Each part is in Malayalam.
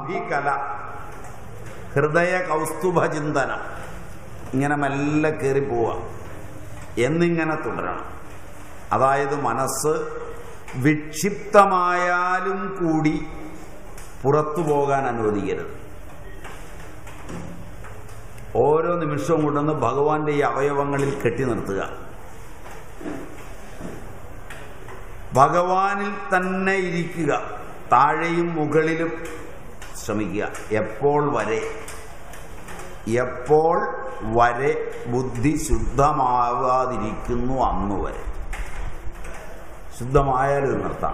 നാഭികല ഹൃദയ കൗസ്തുഭ ചിന്തനം ഇങ്ങനെ മെല്ലെ കയറി പോവുക എന്നിങ്ങനെ തുടരണം അതായത് മനസ്സ് വിക്ഷിപ്തമായാലും കൂടി പുറത്തു പോകാൻ അനുവദിക്കരുത് ഓരോ നിമിഷവും കൊണ്ടുവന്ന് ഭഗവാന്റെ ഈ അവയവങ്ങളിൽ കെട്ടി നിർത്തുക ഭഗവാനിൽ തന്നെ ഇരിക്കുക താഴെയും മുകളിലും ശ്രമിക്കുക എപ്പോൾ വരെ എപ്പോൾ വരെ ബുദ്ധി ശുദ്ധമാകാതിരിക്കുന്നു അന്ന് വരെ ശുദ്ധമായാലും ഇത് നിർത്താം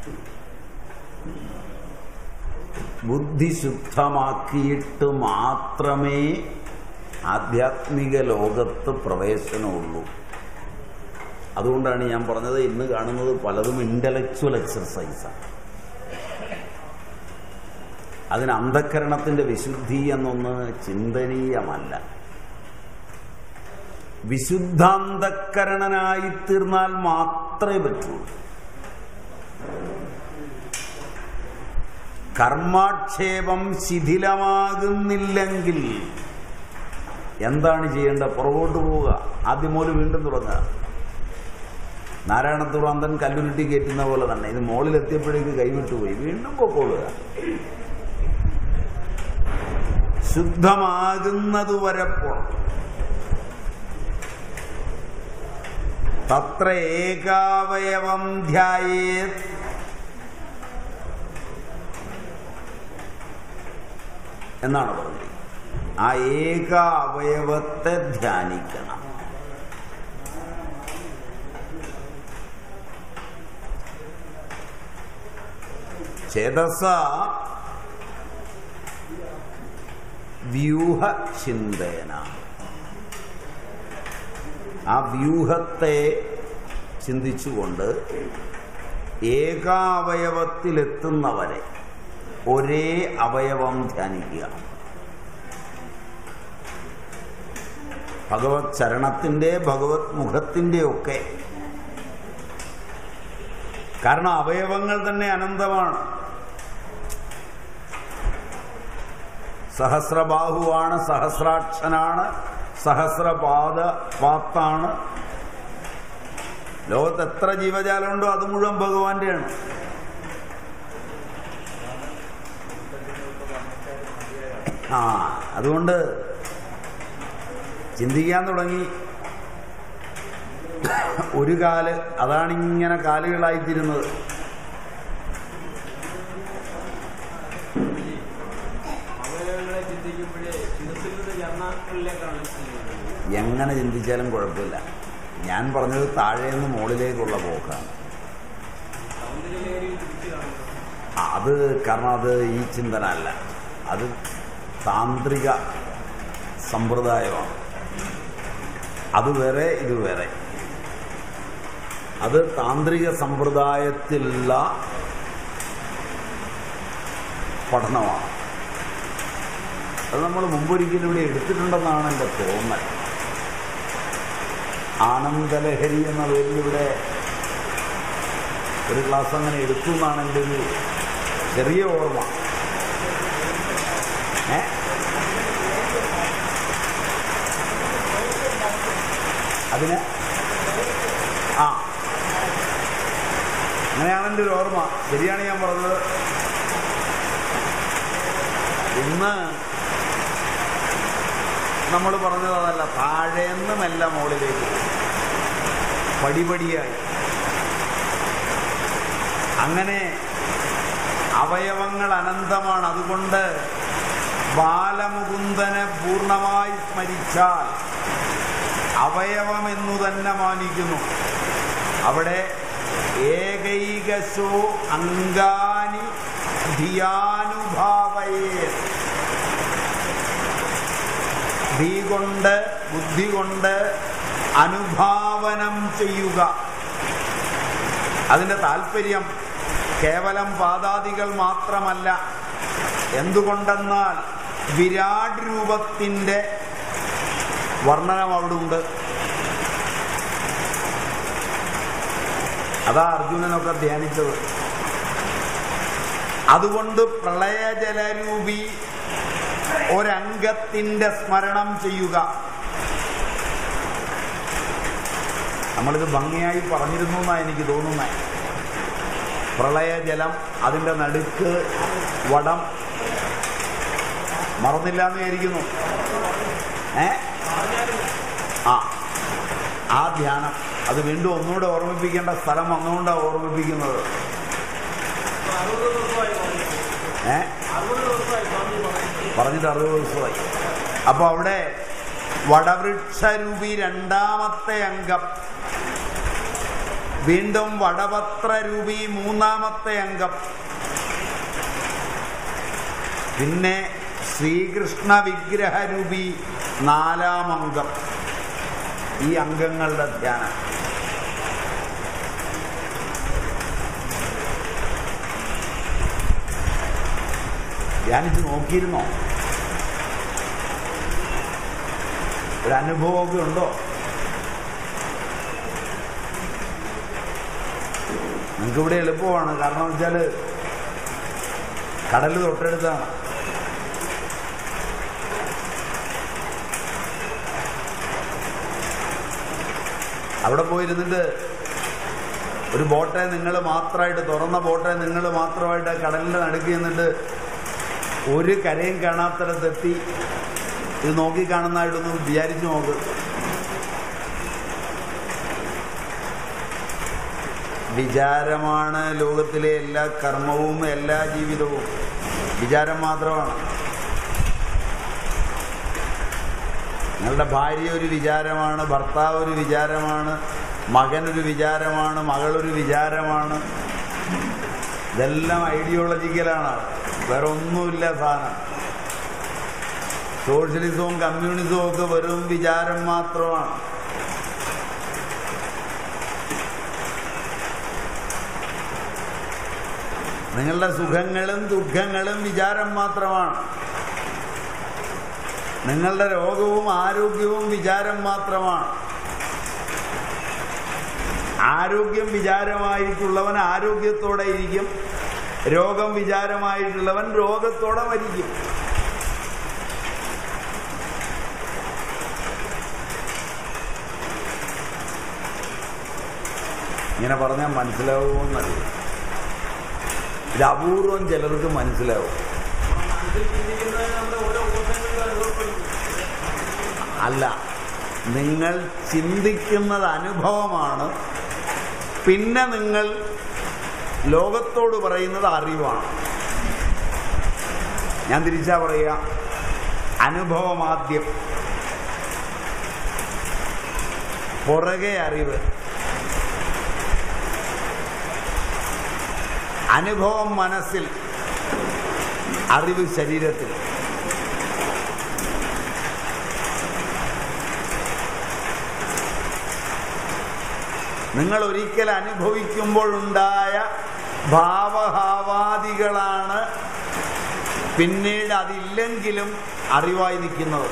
ബുദ്ധി ശുദ്ധമാക്കിയിട്ട് മാത്രമേ ആധ്യാത്മിക ലോകത്ത് പ്രവേശനമുള്ളൂ അതുകൊണ്ടാണ് ഞാൻ പറഞ്ഞത് ഇന്ന് കാണുന്നത് പലതും ഇന്റലക്ച്വൽ എക്സർസൈസാണ് അതിന് അന്ധക്കരണത്തിന്റെ വിശുദ്ധി എന്നൊന്ന് ചിന്തനീയമല്ല വിശുദ്ധാന്തക്കരണനായി തീർന്നാൽ മാത്രമേ പറ്റുള്ളൂ കർമാക്ഷേപം ശിഥിലമാകുന്നില്ലെങ്കിൽ എന്താണ് ചെയ്യേണ്ടത് പുറകോട്ട് പോവുക ആദ്യം മുതൽ വീണ്ടും തുടങ്ങുക നാരായണത്തുറാന്തൻ കല്ലുരുട്ടി കയറ്റുന്ന പോലെ തന്നെ ഇത് മുകളിലെത്തിയപ്പോഴേക്ക് കൈവിട്ടുപോയി വീണ്ടും പൊക്കോളുക ശുദ്ധമാകുന്നത് വരെ പോണം തത്ര ഏകാവയവം ധ്യായേത് എന്നാണ് പറഞ്ഞത് ആ ഏക അവയവത്തെ ധ്യാനിക്കണം ചേതസ വ്യൂഹ ചിന്തയന ആ വ്യൂഹത്തെ ചിന്തിച്ചുകൊണ്ട് ഏകാവയവത്തിലെത്തുന്നവരെ ഒരേ അവയവം ധ്യാനിക്കുക ഭഗവത് ചരണത്തിന്റെ ഭഗവത് മുഖത്തിന്റെ ഒക്കെ കാരണം അവയവങ്ങൾ തന്നെ അനന്തമാണ് സഹസ്രബാഹുവാണ് സഹസ്രാക്ഷനാണ് സഹസ്രപാദ പാത്താണ് ലോകത്ത് എത്ര ജീവജാലമുണ്ടോ അത് മുഴുവൻ ഭഗവാന്റെയാണ് ആ അതുകൊണ്ട് ചിന്തിക്കാൻ തുടങ്ങി ഒരു കാല് അതാണിങ്ങനെ കാലുകളായിത്തീരുന്നത് അവയവങ്ങളെ ചിന്തിക്കുമ്പോഴേ ചിന്തത്തിലൂടെ ജന്മാക്കളിലേക്കാണ് ചിന്തിക്കുന്നത് എങ്ങനെ ചിന്തിച്ചാലും കുഴപ്പമില്ല ഞാൻ പറഞ്ഞത് താഴെ നിന്ന് മുകളിലേക്കുള്ള പോക്കാണ് സൗന്ദര്യലേഖയിൽ തിരിച്ചു കാണുന്നത് ആ, അത് കാരണം അത് ഈ ചിന്തന അല്ല അത് താന്ത്രിക സമ്പ്രദായമാണ് അത് വേറെ ഇത് വേറെ അത് താന്ത്രിക സമ്പ്രദായത്തിലുള്ള പഠനമാണ് അത് നമ്മൾ മുമ്പൊരിക്കലും ഇവിടെ എടുത്തിട്ടുണ്ടെന്നാണ് എൻ്റെ തോന്നൽ ആനന്ദലഹരി എന്ന പേരിൽ ഇവിടെ ഒരു ക്ലാസ് അങ്ങനെ എടുത്തു എന്നാണ് എൻ്റെ ഒരു ചെറിയ ഓർമ്മ ഏ അതിന് ആ അങ്ങനെയാണ് എൻ്റെ ഒരു ഓർമ്മ ശരിയാണ് ഞാൻ പറഞ്ഞത് ഇന്ന് നമ്മൾ പറഞ്ഞത് അതല്ല താഴേന്ന് മെല്ലെ മുകളിലേക്ക് പോകും. പടിപടിയായി അങ്ങനെ അവയവങ്ങൾ അനന്തമാണ് അതുകൊണ്ട് ബാലമുകുന്ദനെ പൂർണ്ണമായി സ്മരിച്ചാൽ അവയവമെന്നു തന്നെ മാനിക്കുന്നു അവിടെ ഏകൈകശോ അങ്കാനി ധിയാനുഭാവയേ ധീ കൊണ്ട് ബുദ്ധി കൊണ്ട് അനുഭാവനം ചെയ്യുക അതിന്റെ താല്പര്യം കേവലം പാദാദികൾ മാത്രമല്ല എന്തുകൊണ്ടെന്നാൽ വിരാട് രൂപത്തിന്റെ വർണ്ണനം അവിടെ ഉണ്ട് അതാ അർജുനനൊക്കെ ധ്യാനിച്ചത് അതുകൊണ്ട് പ്രളയജലരൂപി ഒരംഗത്തിന്റെ സ്മരണം ചെയ്യുക നമ്മളിത് ഭംഗിയായി പറഞ്ഞിരുന്നു എന്നാണ് എനിക്ക് തോന്നുന്നത് പ്രളയജലം അതിൻ്റെ നടുക്ക് വടം മറന്നില്ല എന്ന് വിചാരിക്കുന്നു ഏ ആ ആ ധ്യാനം അത് വീണ്ടും ഒന്നുകൂടെ ഓർമ്മിപ്പിക്കേണ്ട സ്ഥലം വന്നുകൊണ്ടാണ് ഓർമ്മിപ്പിക്കുന്നത് ഇപ്പൊ അറുപത് ദിവസമായി പറഞ്ഞു ഏ അറുപത് ദിവസമായി സ്വാമി പറഞ്ഞു പറഞ്ഞിട്ട് അറുപത് ദിവസമായി അപ്പൊ അവിടെ വടവൃക്ഷരൂപി രണ്ടാമത്തെ അംഗം വീണ്ടും വടപത്രരൂപി മൂന്നാമത്തെ അംഗം പിന്നെ ശ്രീകൃഷ്ണ വിഗ്രഹരൂപി നാലാം അംഗം ഈ അംഗങ്ങളുടെ ധ്യാനം ധ്യാനിച്ച് നോക്കിയിരുന്നോ ഒരു അനുഭവമൊക്കെ ഉണ്ടോ നിങ്ങൾക്ക് ഇവിടെ എളുപ്പമാണ് കാരണം വെച്ചാൽ കടൽ തൊട്ടടുത്താണ് അവിടെ പോയിരുന്നിട്ട് ഒരു ബോട്ടെ നിങ്ങൾ മാത്രമായിട്ട് തുറന്ന ബോട്ടെ നിങ്ങൾ മാത്രമായിട്ട് ആ കടലിൻ്റെ നടുക്ക് ചെന്നിട്ട് ഒരു കരയും കാണാത്തിടത്തെത്തി ഇത് നോക്കി കാണുന്നതായിട്ടൊന്ന് വിചാരിച്ചു നോക്ക് വിചാരമാണ് ലോകത്തിലെ എല്ലാ കർമ്മവും എല്ലാ ജീവിതവും വിചാരം മാത്രമാണ് നിങ്ങളുടെ ഭാര്യ ഒരു വിചാരമാണ് ഭർത്താവ് ഒരു വിചാരമാണ് മകനൊരു വിചാരമാണ് മകളൊരു വിചാരമാണ് ഇതെല്ലാം ഐഡിയോളജിക്കലാണ് വേറെ ഒന്നുമില്ല സാധനം സോഷ്യലിസവും കമ്മ്യൂണിസവും ഒക്കെ വെറും വിചാരം മാത്രമാണ് നിങ്ങളുടെ സുഖങ്ങളും ദുഃഖങ്ങളും വിചാരം മാത്രമാണ് നിങ്ങളുടെ രോഗവും ആരോഗ്യവും വിചാരം മാത്രമാണ് ആരോഗ്യം വിചാരമായിട്ടുള്ളവൻ ആരോഗ്യത്തോടെ ഇരിക്കും രോഗം വിചാരമായിട്ടുള്ളവൻ രോഗത്തോടെ മരിക്കും ഇങ്ങനെ പറഞ്ഞാൽ മനസ്സിലാവുമെന്നറിയാം ഇത് അപൂർവം ചിലർക്ക് മനസ്സിലാവും മനസ്സിൽ ചിന്തിക്കുന്നത് നമ്മുടെ ഓരോ ഊഹങ്ങളിലും അനുഭവപ്പെടുന്നു അല്ല നിങ്ങൾ ചിന്തിക്കുന്നത് അനുഭവമാണ് പിന്നെ നിങ്ങൾ ലോകത്തോട് പറയുന്നത് അറിവാണ് ഞാൻ തിരിച്ചാ പറയുക അനുഭവം ആദ്യം പുറകെ അറിവ് അനുഭവം മനസ്സിൽ അറിവ് ശരീരത്തിൽ നിങ്ങൾ ഒരിക്കൽ അനുഭവിക്കുമ്പോഴുണ്ടായ ഭാവഹാവാദികളാണ് പിന്നീട് അതില്ലെങ്കിലും അറിവായി നിൽക്കുന്നത്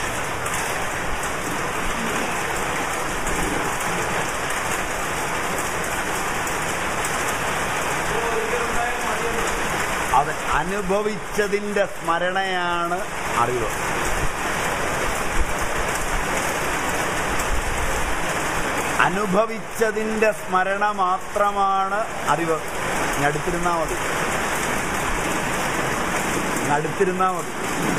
അത് അനുഭവിച്ചതിൻ്റെ സ്മരണയാണ് അറിവ് അനുഭവിച്ചതിൻ്റെ സ്മരണ മാത്രമാണ് അറിവ് ഇനി അടുത്തിരുന്നാ മതി ഇനി അടുത്തിരുന്നാ മതി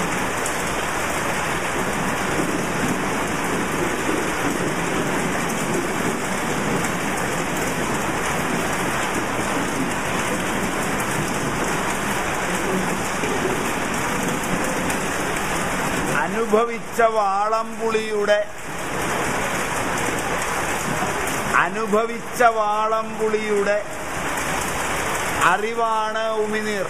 അനുഭവിച്ച വാളംപുളിയുടെ അനുഭവിച്ച വാളംപുളിയുടെ അറിവാണ് ഉമിനീർ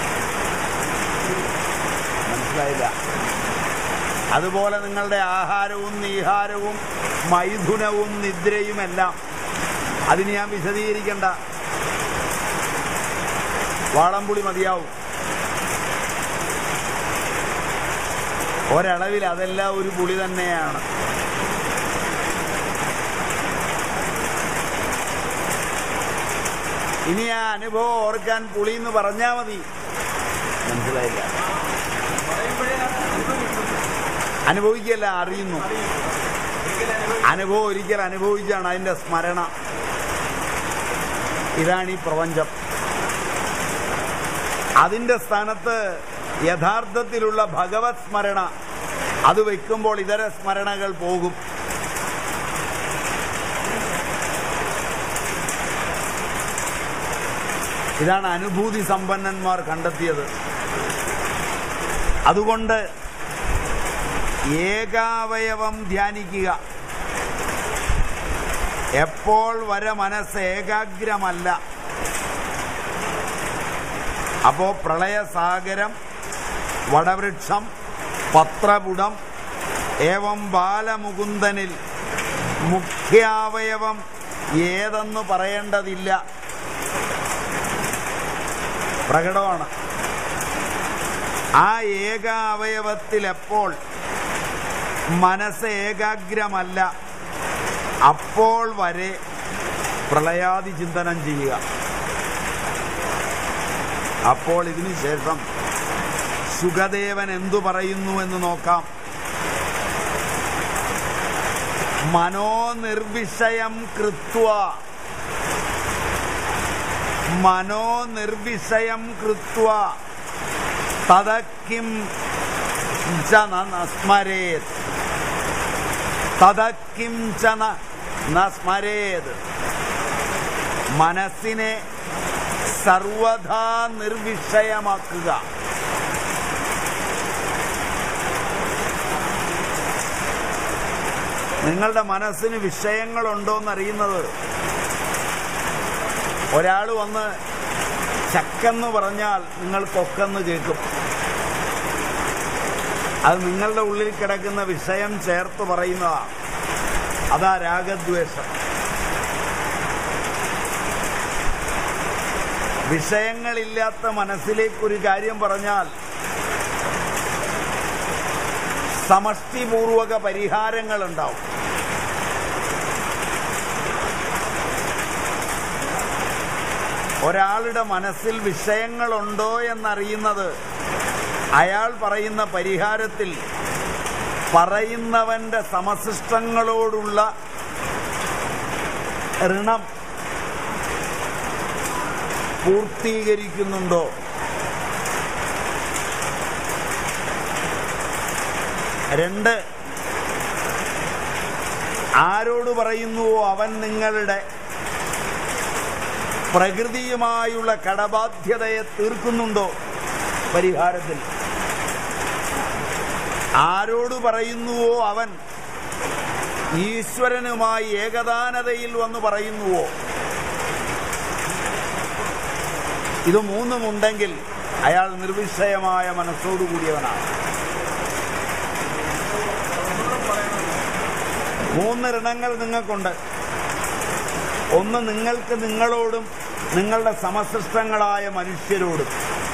മനസ്സിലായില്ല അതുപോലെ നിങ്ങളുടെ ആഹാരവും നീഹാരവും മൈഥുനവും നിദ്രയുമെല്ലാം അതിന് ഞാൻ വിശദീകരിക്കണ്ട വാളംപുളി മതിയാവും ഒരളവിൽ അതെല്ലാം ഒരു പുളി തന്നെയാണ് ഇനി ആ അനുഭവം ഓർക്കാൻ പുളി എന്ന് പറഞ്ഞാ മതി മനസ്സിലായില്ല പറയുമ്പോഴേ അനുഭവിക്കും അനുഭവിക്കല്ല അറിയുന്നു ഒരിക്കലും അനുഭവിക്കും അനുഭവം ഒരിക്കൽ അനുഭവിച്ചാണ് അതിന്റെ സ്മരണ ഇതാണ് ഈ പ്രപഞ്ചം അതിന്റെ സ്ഥാനത്ത് യഥാർത്ഥത്തിലുള്ള ഭഗവത് സ്മരണ അത് വെക്കുമ്പോൾ ഇതര സ്മരണകൾ പോകും ഇതാണ് അനുഭൂതി സമ്പന്നന്മാർ കണ്ടെത്തിയത് അതുകൊണ്ട് ഏകാവയവം ധ്യാനിക്കുക എപ്പോൾ വരെ മനസ്സ് ഏകാഗ്രമല്ല അപ്പോ പ്രളയസാഗരം വടവൃക്ഷം പത്രപുടം ഏവം ബാലമുകുന്ദനിൽ മുഖ്യാവയവം ഏതെന്ന് പറയേണ്ടതില്ല പ്രകടമാണ് ആ ഏക അവയവത്തിൽ എപ്പോൾ മനസ്സ് ഏകാഗ്രമല്ല അപ്പോൾ വരെ പ്രളയാദി ചിന്തനം ചെയ്യുക അപ്പോൾ ഇതിനു ശേഷം സുഖദേവൻ എന്തു പറയുന്നു എന്ന് നോക്കാം മനോനിർവിഷയം കൃത്വ മനോനിർവിഷയം കൃത്വ തദക്കിം ച ന സ്മരേത് തദക്കിം ച ന- ന സ്മരേത് മനസ്സിനെ സർവഥാ നിർവിഷയമാക്കുക നിങ്ങളുടെ മനസ്സിന് വിഷയങ്ങളുണ്ടോ എന്നറിയുന്നത് ഒരാൾ വന്ന് ചക്കെന്ന് പറഞ്ഞാൽ നിങ്ങൾ കൊക്കെന്ന് കേൾക്കും അത് നിങ്ങളുടെ ഉള്ളിൽ കിടക്കുന്ന വിഷയം ചേർത്ത് പറയുന്നതാ അതാ രാഗദ്വേഷം വിഷയങ്ങളില്ലാത്ത മനസ്സിലേക്ക് ഒരു കാര്യം പറഞ്ഞാൽ സമഷ്ടിപൂർവക പരിഹാരങ്ങൾ ഉണ്ടാവും ഒരാളുടെ മനസ്സിൽ വിഷയങ്ങളുണ്ടോ എന്നറിയുന്നത് അയാൾ പറയുന്ന പരിഹാരത്തിൽ പറയുന്നവന്റെ സമശിഷ്ടങ്ങളോടുള്ള ഋണം പൂർത്തീകരിക്കുന്നുണ്ടോ രണ്ട് ആരോട് പറയുന്നുവോ അവൻ നിങ്ങളുടെ പ്രകൃതിയുമായുള്ള കടബാധ്യതയെ തീർക്കുന്നുണ്ടോ പരിഹാരത്തിൽ ആരോട് പറയുന്നുവോ അവൻ ഈശ്വരനുമായി ഏകദാനതയിൽ വന്ന് പറയുന്നുവോ ഇത് മൂന്നുമുണ്ടെങ്കിൽ അയാൾ നിർവിഷയമായ മനസ്സോടുകൂടിയവനാണ് മൂന്ന് ഋണങ്ങൾ നിങ്ങൾക്കുണ്ട് ഒന്ന് നിങ്ങൾക്ക് നിങ്ങളോടും നിങ്ങളുടെ സമസൃഷ്ടങ്ങളായ മനുഷ്യരോടും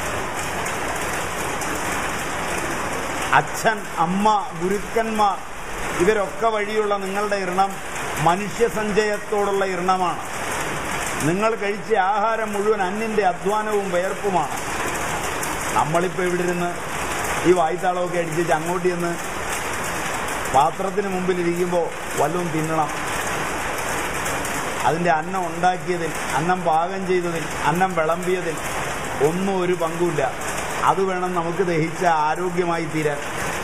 അച്ഛൻ അമ്മ ഗുരുക്കന്മാർ ഇവരൊക്കെ വഴിയുള്ള നിങ്ങളുടെ ഇർണം മനുഷ്യ സഞ്ചയത്തോടുള്ള ഇർണമാണ് നിങ്ങൾ കഴിച്ച ആഹാരം മുഴുവൻ അന്യന്റെ അധ്വാനവും വേർപ്പുമാണ് നമ്മളിപ്പോൾ ഇവിടെ ഇരുന്ന് ഈ വായ്ത്താളമൊക്കെ അടിച്ചിട്ട് അങ്ങോട്ട് ചെന്ന് പാത്രത്തിന് മുമ്പിൽ ഇരിക്കുമ്പോൾ വല്ലതും തിന്നണം അതിൻ്റെ അന്നം ഉണ്ടാക്കിയതിൽ അന്നം പാകം ചെയ്തതിൽ അന്നം വിളമ്പിയതിൽ ഒന്നും ഒരു പങ്കുമില്ല അത് വേണം നമുക്ക് ദഹിച്ച ആരോഗ്യമായി തീരാൻ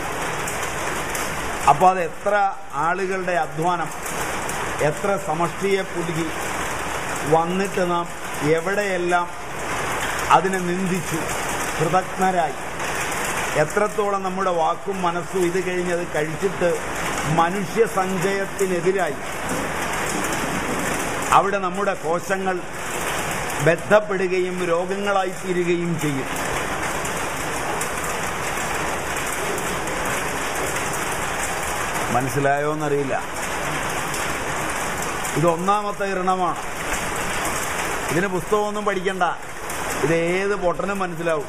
അപ്പോൾ അത് എത്ര ആളുകളുടെ അധ്വാനം എത്ര സമഷ്ടിയെ പുതുക്കി വന്നിട്ട് നാം എവിടെയെല്ലാം അതിനെ നിന്ദിച്ചു കൃതജ്ഞരായി എത്രത്തോളം നമ്മുടെ വാക്കും മനസ്സും ഇത് കഴിഞ്ഞത് കഴിച്ചിട്ട് മനുഷ്യ സഞ്ചയത്തിനെതിരായി അവിടെ നമ്മുടെ കോശങ്ങൾ ബന്ധപ്പെടുകയും രോഗങ്ങളായി തീരുകയും ചെയ്യും മനസ്സിലായോ എന്നറിയില്ല ഇത് ഒന്നാമത്തെ ഇരണമാണ് ഇതിന് പുസ്തകമൊന്നും പഠിക്കണ്ട ഇത് ഏത് പൊട്ടനും മനസ്സിലാവും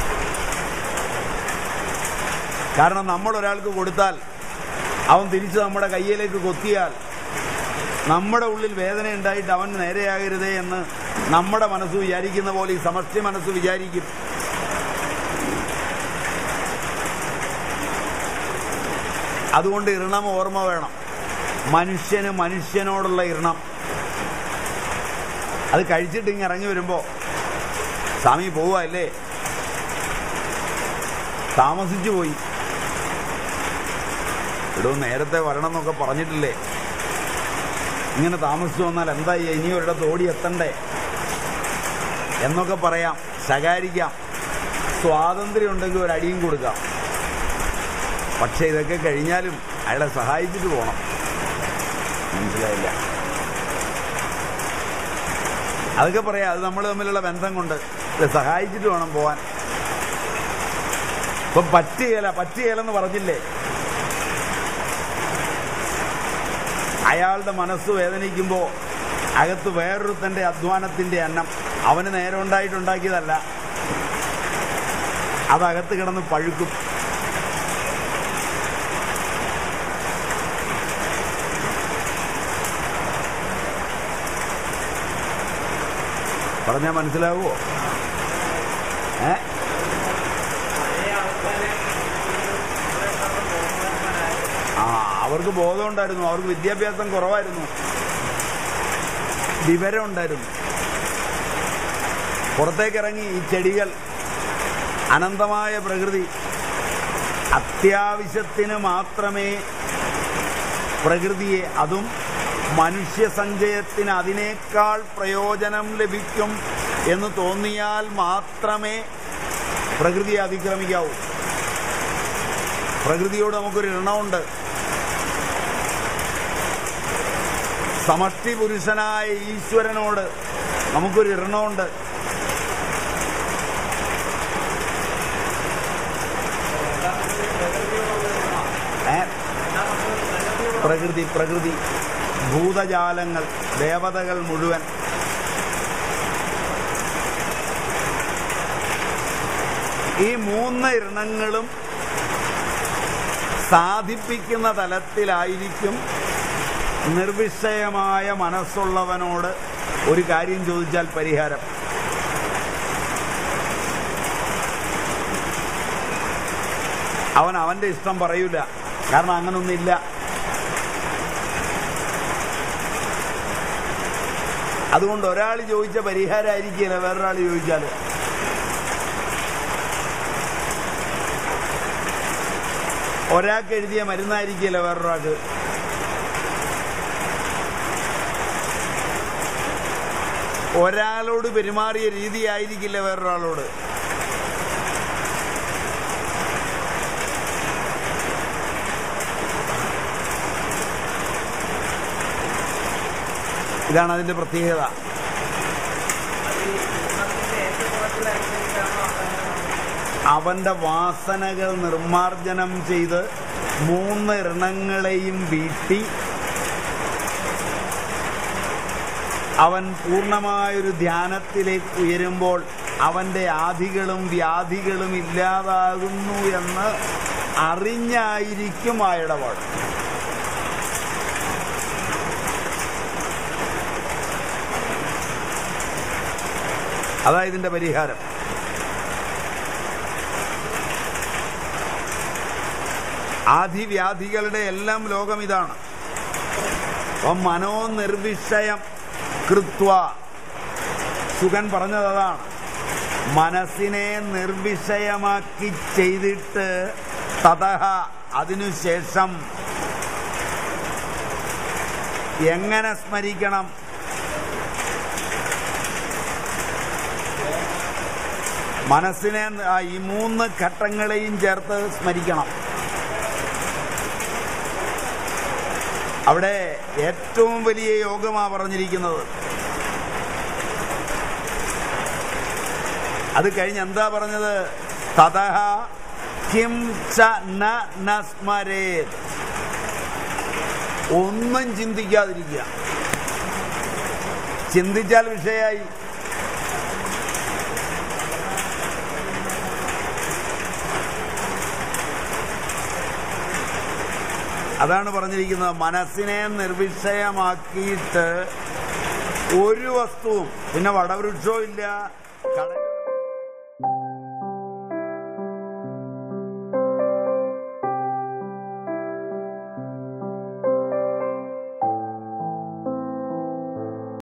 കാരണം നമ്മൾ ഒരാൾക്ക് കൊടുത്താൽ അവൻ തിരിച്ച് നമ്മുടെ കയ്യിലേക്ക് കൊത്തിയാൽ നമ്മുടെ ഉള്ളിൽ വേദന ഉണ്ടായിട്ട് അവൻ നേരെയാകരുതേ എന്ന് നമ്മുടെ മനസ്സ് വിചാരിക്കുന്ന പോലെ ഈ സമഷ്ടി മനസ്സ് വിചാരിക്കും അതുകൊണ്ട് ഇരണം ഓർമ്മ വേണം മനുഷ്യന് മനുഷ്യനോടുള്ള ഇരണം അത് കഴിച്ചിട്ട് ഇങ്ങ് ഇറങ്ങി വരുമ്പോ സ്വാമി പോവല്ലേ താമസിച്ചു പോയി ഇടോ നേരത്തെ വരണം എന്നൊക്കെ പറഞ്ഞിട്ടില്ലേ ഇങ്ങനെ താമസിച്ചു വന്നാൽ എന്താ ഈ ഇനി ഒരിടത്ത് ഓടി എത്തണ്ടേ എന്നൊക്കെ പറയാം ശകാരിക്കാം സ്വാതന്ത്ര്യം ഉണ്ടെങ്കിൽ ഒരു അടിയും കൊടുക്കാം പക്ഷെ ഇതൊക്കെ കഴിഞ്ഞാലും അയാളെ സഹായിച്ചിട്ട് പോകണം മനസ്സിലായില്ല അതൊക്കെ പറയാം അത് നമ്മൾ തമ്മിലുള്ള ബന്ധം കൊണ്ട് ഇത് സഹായിച്ചിട്ട് വേണം പോവാൻ ഇപ്പൊ പറ്റുകയില്ല പറ്റുകയില്ലെന്ന് പറഞ്ഞില്ലേ അയാളുടെ മനസ്സ് വേദനിക്കുമ്പോ അകത്ത് വേറൊരുത്തന്റെ അധ്വാനത്തിന്റെ അന്നം അവന് നേരം ഉണ്ടായിട്ടുണ്ടാക്കിയതല്ല അതകത്ത് കിടന്ന് പഴുക്കും പറഞ്ഞാൽ മനസ്സിലാവുമോ ഏ പഴയ ആൾക്കാരെ ആ അവർക്ക് ബോധമുണ്ടായിരുന്നു അവർക്ക് വിദ്യാഭ്യാസം കുറവായിരുന്നു വിവരം ഉണ്ടായിരുന്നു പുറത്തേക്കിറങ്ങി ഈ ചെടികൾ അനന്തമായ പ്രകൃതി അത്യാവശ്യത്തിന് മാത്രമേ പ്രകൃതിയെ അതും മനുഷ്യ സഞ്ചയത്തിന് അതിനേക്കാൾ പ്രയോജനം ലഭിക്കും എന്ന് തോന്നിയാൽ മാത്രമേ പ്രകൃതിയെ അതിക്രമിക്കാവൂ പ്രകൃതിയോട് നമുക്കൊരു ഇണമുണ്ട് സമഷ്ടി പുരുഷനായ ഈശ്വരനോട് നമുക്കൊരു ഇണമുണ്ട് ഏ? പ്രകൃതി പ്രകൃതി ഭൂതജാലങ്ങൾ ദേവതകൾ മുഴുവൻ ഈ മൂന്ന് ഇരണങ്ങളും സാധിപ്പിക്കുന്ന തലത്തിലായിരിക്കും നിർവിഷയമായ മനസ്സുള്ളവനോട് ഒരു കാര്യം ചോദിച്ചാൽ പരിഹാരം അവൻ അവന്റെ ഇഷ്ടം പറയൂല കാരണം അങ്ങനൊന്നില്ല അതുകൊണ്ട് ഒരാൾ ചോദിച്ച പരിഹാരമായിരിക്കില്ല വേറൊരാൾ ചോദിച്ചാൽ ഒരാൾക്ക് എഴുതിയ മരുന്നായിരിക്കില്ല വേറൊരാൾക്ക് ഒരാളോട് പെരുമാറിയ രീതിയായിരിക്കില്ല വേറൊരാളോട് ഇതാണ് അതിന്റെ പ്രത്യേകത അവന്റെ വാസനകൾ നിർമാർജനം ചെയ്ത് മൂന്ന് ഇരണങ്ങളെയും വീട്ടി അവൻ പൂർണ്ണമായൊരു ധ്യാനത്തിലേക്ക് ഉയരുമ്പോൾ അവന്റെ ആധികളും വ്യാധികളും ഇല്ലാതാകുന്നു എന്ന് അറിഞ്ഞായിരിക്കും ആ ഇടപാട് അതാ ഇതിന്റെ പരിഹാരം ആധിവ്യാധികളുടെ എല്ലാം ലോകം ഇതാണ് അപ്പം മനോനിർവിഷയം കൃത്വ സുഖൻ പറഞ്ഞത് അതാണ് മനസ്സിനെ നിർവിഷയമാക്കി ചെയ്തിട്ട് തതഹ അതിനുശേഷം എങ്ങനെ സ്മരിക്കണം മനസ്സിനെ ആ, ഈ മൂന്ന് ഘട്ടങ്ങളെയും ചേർത്ത് സ്മരിക്കണം അവിടെ ഏറ്റവും വലിയ യോഗമാ പറഞ്ഞിരിക്കുന്നത് അത് കഴിഞ്ഞ് എന്താ പറഞ്ഞത് തതഹ കിം ച ന ന സ്മരേത് ഒന്നും ചിന്തിക്കാതിരിക്കുക ചിന്തിച്ചാൽ വിഷയായി അതാണ് പറഞ്ഞിരിക്കുന്നത് മനസ്സിനെ നിർവിഷയമാക്കിയിട്ട് ഒരു വസ്തുവും പിന്നെ വടവൃക്ഷവും ഇല്ല കടൽ